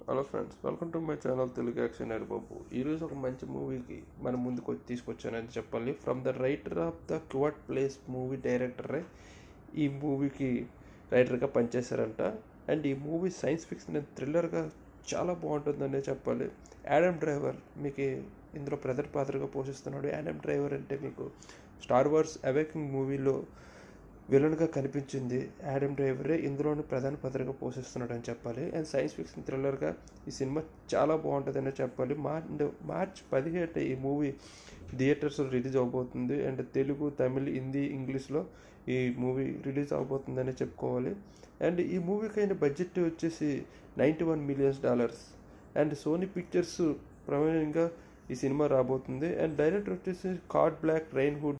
hello friends welcome to my channel Telugu action Babu ఈరోజు ఒక మంచి మూవీకి మన ముందుకు వచ్చి తీసుకొచ్చానని చెప్పాలి from the writer of the quiet place movie డైరెక్టరే ఈ మూవీకి రైటర్గా పనిచేశారంట అండ్ ఈ మూవీ సైన్స్ ఫిక్షన్ అండ్ థ్రిల్లర్గా చాలా బాగుంటుందనే చెప్పాలి యాడమ్ డ్రైవర్ మీకు ఇందులో ప్రధాన పాత్రగా పోషిస్తున్నాడు యాడమ్ డ్రైవర్ అంటే మీకు స్టార్ వార్స్ అవేకింగ్ మూవీలో విలన్గా కనిపించింది యాడమ్ డ్రైవరే ఇందులోని ప్రధాన పాత్రగా పోషిస్తున్నాడు అని చెప్పాలి అండ్ సైన్స్ ఫిక్షన్ థ్రిల్లర్గా ఈ సినిమా చాలా బాగుంటుందని చెప్పాలి మార్ మార్చ్ పదిహేడు ఈ మూవీ థియేటర్స్ రిలీజ్ అవబోతుంది అండ్ తెలుగు తమిళ్ హిందీ ఇంగ్లీష్లో ఈ మూవీ రిలీజ్ అవబోతుందని చెప్పుకోవాలి అండ్ ఈ మూవీకి అయిన బడ్జెట్ వచ్చేసి ninety one millions dollars and Sony Pictures ప్రమాణంగా ఈ సినిమా రాబోతుంది అండ్ డైరెక్టర్ వచ్చేసి కార్డ్ బ్లాక్ రైన్ హుడ్